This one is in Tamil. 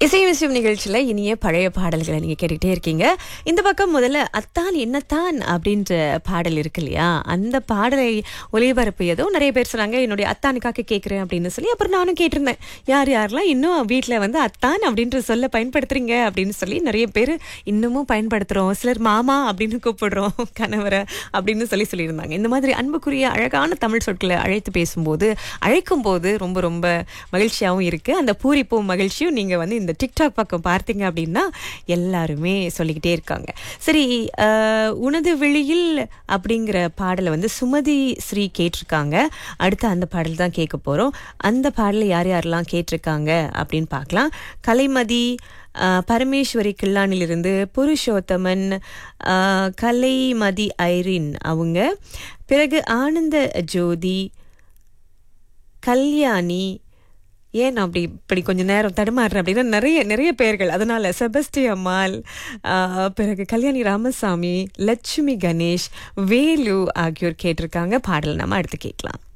இசை விஷயம் நிகழ்ச்சியில இனிய பழைய பாடல்களை நீங்க கேட்டுக்கிட்டே இருக்கீங்க இந்த பக்கம் முதல்ல அத்தான் என்னத்தான் அப்படின்ற பாடல் இருக்கு இல்லையா அந்த பாடலை ஒளிபரப்பியதோ நிறைய பேர் சொன்னாங்க என்னுடைய அத்தானுக்காக கேட்குறேன் அப்படின்னு சொல்லி அப்புறம் நானும் கேட்டிருந்தேன் யார் யாரெல்லாம் இன்னும் வீட்டில் வந்து அத்தான் அப்படின்ற சொல்ல பயன்படுத்துறீங்க அப்படின்னு சொல்லி நிறைய பேர் இன்னமும் பயன்படுத்துறோம் சிலர் மாமா அப்படின்னு கூப்பிடுறோம் கணவரை அப்படின்னு சொல்லி சொல்லியிருந்தாங்க இந்த மாதிரி அன்புக்குரிய அழகான தமிழ் சொற்களை அழைத்து பேசும்போது அழைக்கும் போது ரொம்ப ரொம்ப மகிழ்ச்சியாகவும் இருக்கு அந்த பூரிப்பும் மகிழ்ச்சியும் நீங்க வந்து இந்த டிக்டாக் பக்கம் பார்த்தீங்க அப்படின்னா எல்லாருமே சொல்லிக்கிட்டே இருக்காங்க சரி அஹ், உனது வெளியில் அப்படிங்கிற பாடலை வந்து சுமதி ஸ்ரீ கேட்டிருக்காங்க அடுத்து அந்த பாடல் தான் கேட்க போறோம் அந்த பாடலை யார் யாரெல்லாம் கேட்டிருக்காங்க அப்படின்னு பார்க்கலாம் கலைமதி அஹ், பரமேஸ்வரி கில்லானிலிருந்து புருஷோத்தமன் அஹ், கலைமதி ஐரின் அவங்க பிறகு ஆனந்த ஜோதி கல்யாணி ஏன் நான் அப்படி இப்படி கொஞ்ச நேரம் தடுமாறுறேன் அப்படின்னா நிறைய நிறைய பெயர்கள் அதனால செபஸ்டி அம்மாள் ஆஹ், பிறகு கல்யாணி ராமசாமி லட்சுமி கணேஷ் வேலு ஆகியோர் கேட்டிருக்காங்க பாடல் நம்ம அடுத்து கேட்கலாம்